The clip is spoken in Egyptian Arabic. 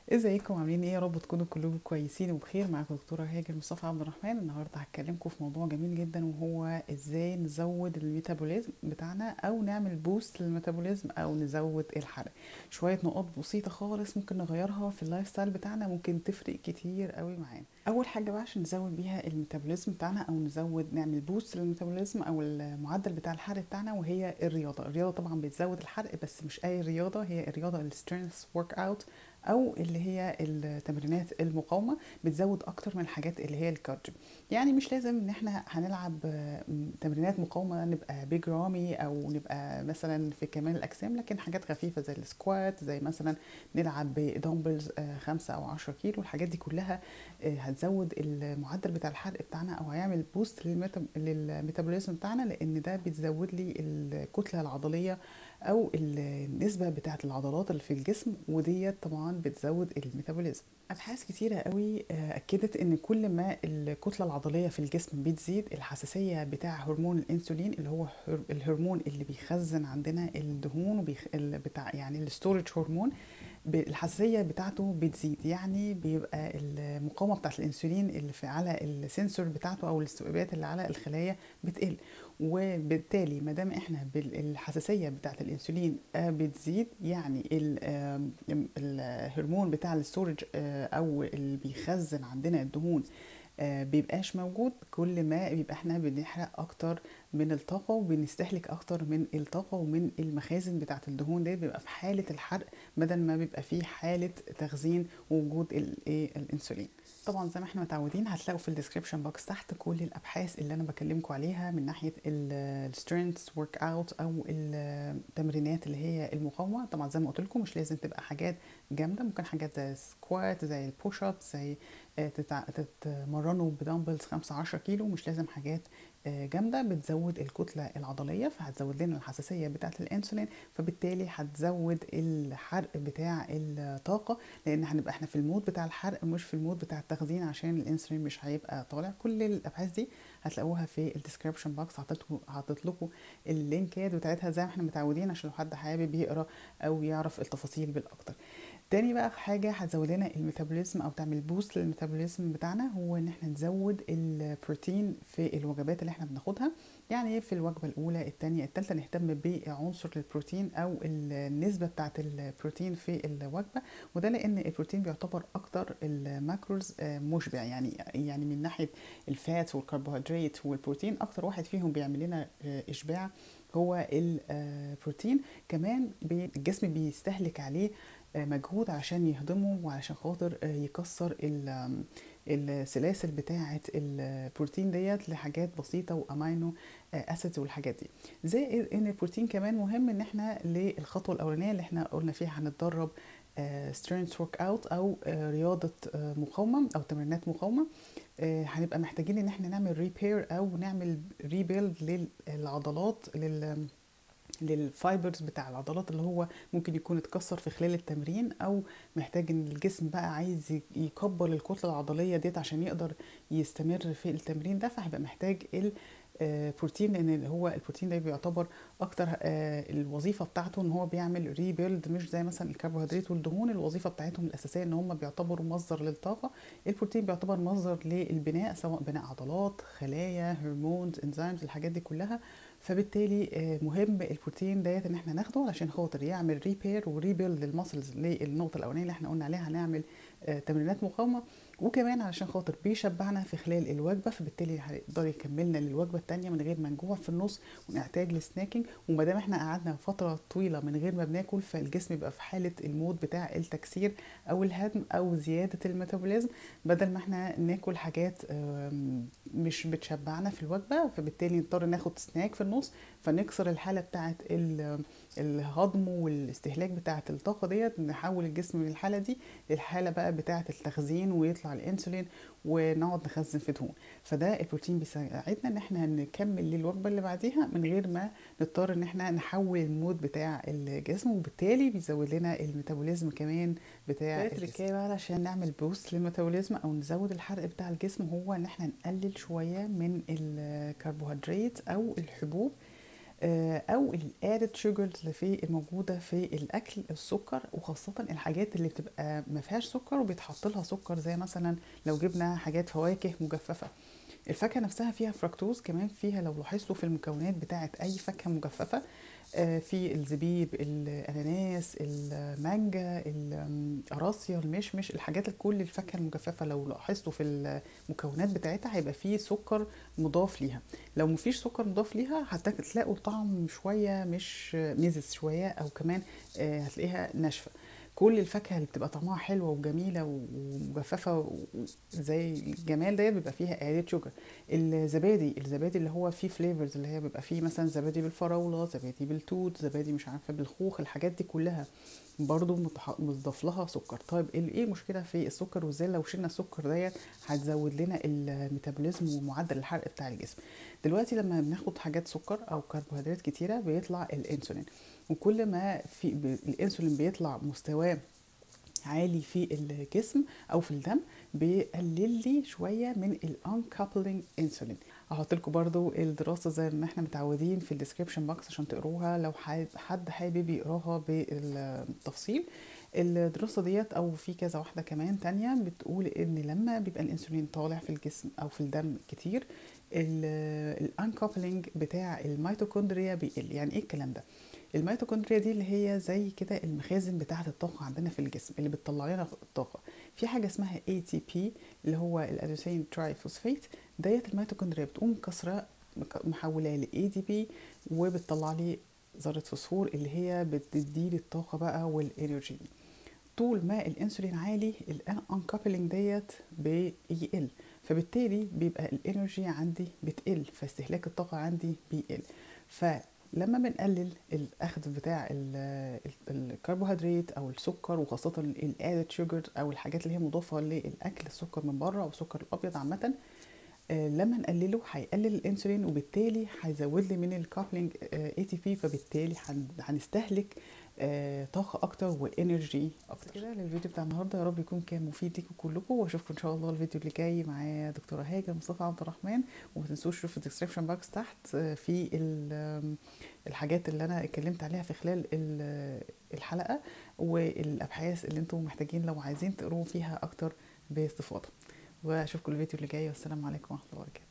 ازيكم عاملين ايه يا رب تكونوا كلكم كويسين وبخير معاكم دكتوره هاجر مصطفى عبد الرحمن النهارده هتكلمكم في موضوع جميل جدا وهو ازاي نزود الميتابوليزم بتاعنا او نعمل بوست للميتابوليزم او نزود الحرق شويه نقاط بسيطه خالص ممكن نغيرها في اللايف ستايل بتاعنا ممكن تفرق كتير قوي معانا اول حاجه بقى عشان نزود بيها الميتابوليزم بتاعنا او نزود نعمل بوست للميتابوليزم او المعدل بتاع الحرق بتاعنا وهي الرياضه الرياضه طبعا بتزود الحرق بس مش اي رياضه هي الرياضه السترينث ورك اوت او اللي هي التمرينات المقاومه بتزود اكتر من الحاجات اللي هي الكارديو يعني مش لازم ان احنا هنلعب تمرينات مقاومه نبقى بيج رامي او نبقى مثلا في كمال الاجسام لكن حاجات خفيفه زي السكوات زي مثلا نلعب بدمبلز خمسة او عشرة كيلو الحاجات دي كلها هتزود المعدل بتاع الحرق بتاعنا او هيعمل بوست للميتابوليزم بتاعنا لان ده بتزود لي الكتله العضليه او النسبه بتاعه العضلات اللي في الجسم وديت طبعا بتزود الميتابوليزم ابحاث كتيره قوي اكدت ان كل ما الكتله العضليه في الجسم بتزيد الحساسيه بتاع هرمون الانسولين اللي هو الهرمون اللي بيخزن عندنا الدهون وبيخ... بتاع يعني الستورج هرمون الحساسيه بتاعته بتزيد يعني بيبقى المقاومه بتاعت الانسولين اللي في على السنسور بتاعته او الاستقبالات اللي على الخلايا بتقل وبالتالي ما دام احنا الحساسيه بتاعت الانسولين بتزيد يعني الهرمون بتاع الستورج او اللي بيخزن عندنا الدهون بيبقاش موجود كل ما بيبقى احنا بنحرق اكتر من الطاقه وبنستهلك اكتر من الطاقه ومن المخازن بتاعه الدهون دي بيبقى في حاله الحرق بدل ما بيبقى في حاله تخزين ووجود الانسولين طبعا زي ما احنا متعودين هتلاقوا في الديسكربشن بوكس تحت كل الابحاث اللي انا بكلمكم عليها من ناحيه السترينث ورك اوت او التمرينات اللي هي المقاومه طبعا زي ما قلت لكم مش لازم تبقى حاجات جامده ممكن حاجات زي سكوات زي البوش اب زي تتمرنوا بدمبلز 15 كيلو مش لازم حاجات جامدة بتزود الكتلة العضلية فهتزود لنا الحساسية بتاعة الانسولين فبالتالي هتزود الحرق بتاع الطاقة لان هنبقى احنا في المود بتاع الحرق مش في المود بتاع التخزين عشان الانسولين مش هيبقى طالع كل الابحاث دي هتلاقوها في الديسكربشن بوكس حاطط لكم اللينكات بتاعتها زي ما احنا متعودين عشان لو حد حابب يقرا او يعرف التفاصيل بالاكتر تاني بقى حاجة هتزود لنا الميتابوليزم أو تعمل بوست للميتابوليزم بتاعنا هو إن احنا نزود البروتين في الوجبات اللي احنا بناخدها يعني في الوجبة الأولى التانية التالتة نهتم بعنصر البروتين أو النسبة بتاعة البروتين في الوجبة وده لأن البروتين بيعتبر أكتر الماكروز مشبع يعني يعني من ناحية الفات والكربوهيدرات والبروتين أكتر واحد فيهم بيعمل لنا إشباع هو البروتين كمان الجسم بيستهلك عليه مجهود عشان يهضمه وعشان خاطر يكسر السلاسل بتاعة البروتين ديت لحاجات بسيطة وامينو اسيدز والحاجات دي زي ان البروتين كمان مهم ان احنا للخطوة الاولانية اللي احنا قلنا فيها هنتدرب سترينث ورك اوت او رياضة مقاومة او تمرينات مقاومة هنبقى محتاجين ان احنا نعمل ريبير او نعمل ريبيلد للعضلات لل للفايبرز بتاع العضلات اللي هو ممكن يكون اتكسر في خلال التمرين او محتاج ان الجسم بقى عايز يكبر الكتله العضليه ديت عشان يقدر يستمر في التمرين ده فهيبقى محتاج بروتين لان هو البروتين ده بيعتبر اكتر الوظيفه بتاعته ان هو بيعمل ريبيلد مش زي مثلا الكربوهيدرات والدهون الوظيفه بتاعتهم الاساسيه ان هم بيعتبروا مصدر للطاقه البروتين بيعتبر مصدر للبناء سواء بناء عضلات خلايا هرمونز انزيمز الحاجات دي كلها فبالتالي مهم البروتين ديت ان احنا ناخده علشان خاطر يعمل ريبير وريبيلد للمسلز للنقطه الاولانيه اللي احنا قلنا عليها هنعمل تمرينات مقاومه وكمان علشان خاطر بيشبعنا في خلال الوجبه فبالتالي هيقدر يكملنا للوجبه الثانيه من غير ما نجوع في النص ونحتاج لسناكينج وما دام احنا قعدنا فتره طويله من غير ما بناكل فالجسم يبقى في حاله المود بتاع التكسير او الهضم او زياده الميتابوليزم بدل ما احنا ناكل حاجات مش بتشبعنا في الوجبه فبالتالي نضطر ناخد سناك في النص فنكسر الحاله بتاعه الهضم والاستهلاك بتاعه الطاقه ديت نحول الجسم من الحاله دي للحاله بقى بتاعه التخزين ويطلع الانسولين ونقعد نخزن في دهون فده البروتين بيساعدنا ان احنا نكمل للوجبه اللي بعديها من غير ما نضطر ان احنا نحول المود بتاع الجسم وبالتالي بيزود لنا الميتابوليزم كمان بتاع التركية بقى علشان نعمل بوست للميتابوليزم او نزود الحرق بتاع الجسم هو ان احنا نقلل شويه من الكربوهيدرات او الحبوب آه، او الادد شوجرز اللي في الموجوده في الاكل السكر وخاصه الحاجات اللي بتبقى ما فيهاش سكر وبيتحط لها سكر زي مثلا لو جبنا حاجات فواكه مجففه الفاكهه نفسها فيها فركتوز كمان فيها لو لاحظتوا في المكونات بتاعه اي فاكهه مجففه آه، في الزبيب الاناناس المانجا القراصيا المشمش الحاجات كل الفاكهه المجففه لو لاحظتوا في المكونات بتاعتها هيبقى فيه سكر مضاف ليها لو مفيش سكر مضاف ليها هتلاقوا الطعم شويه مش ميزز شويه او كمان آه، هتلاقيها ناشفه كل الفاكهه اللي بتبقى طعمها حلوه وجميله ومجففه زي الجمال ديت بيبقى فيها اديت شوجر الزبادي الزبادي اللي هو فيه فليفرز اللي هي بيبقى فيه مثلا زبادي بالفراوله زبادي بالتوت زبادي مش عارفه بالخوخ الحاجات دي كلها برضو مضاف لها سكر طيب ايه المشكله في السكر وازاي لو شلنا السكر ديت هتزود لنا الميتابوليزم ومعدل الحرق بتاع الجسم دلوقتي لما بناخد حاجات سكر او كربوهيدرات كتيره بيطلع الانسولين وكل ما في الانسولين بيطلع مستواه عالي في الجسم او في الدم بيقلل لي شويه من الانكابلينج انسولين هحط لكم برضو الدراسه زي ما احنا متعودين في الديسكريبشن بوكس عشان تقروها لو حد حابب يقراها بالتفصيل الدراسة ديت أو في كذا واحدة كمان تانية بتقول إن لما بيبقى الأنسولين طالع في الجسم أو في الدم كتير الانكابلينج بتاع الميتوكوندريا بيقل يعني إيه الكلام ده؟ الميتوكوندريا دي اللي هي زي كده المخازن بتاعة الطاقة عندنا في الجسم اللي بتطلع لنا الطاقة في حاجة اسمها ATP اللي هو الأدوسين ترايفوسفيت ديت الميتوكوندريا بتقوم كسرة محولاه ل ADP وبتطلع لي ذرة فوسفور اللي هي بتدي لي الطاقة بقى والإنرجي طول ما الانسولين عالي الانكابلينج ديت بيقل فبالتالي بيبقى الانرجي عندي بتقل فاستهلاك الطاقة عندي بيقل ف لما بنقلل الاخذ بتاع الكربوهيدرات او السكر وخاصه الادد شوجر او الحاجات اللي هي مضافه للاكل السكر من بره او السكر الابيض عامه آه، لما نقلله هيقلل الانسولين وبالتالي هيزود لي من الكابلينج اي تي بي فبالتالي هنستهلك آه، طاقه اكتر وانرجي اكتر كده للفيديو بتاع النهارده يا رب يكون كان مفيد ليكم كلكم واشوفكم ان شاء الله الفيديو اللي جاي معايا دكتوره هاجر مصطفى عبد الرحمن وما تنسوش تشوفوا الديسكربشن بوكس تحت آه، في الحاجات اللي انا اتكلمت عليها في خلال الحلقه والابحاث اللي انتم محتاجين لو عايزين تقروا فيها اكتر باستفاضه واشوفكم الفيديو اللي جاي والسلام عليكم ورحمه الله وبركاته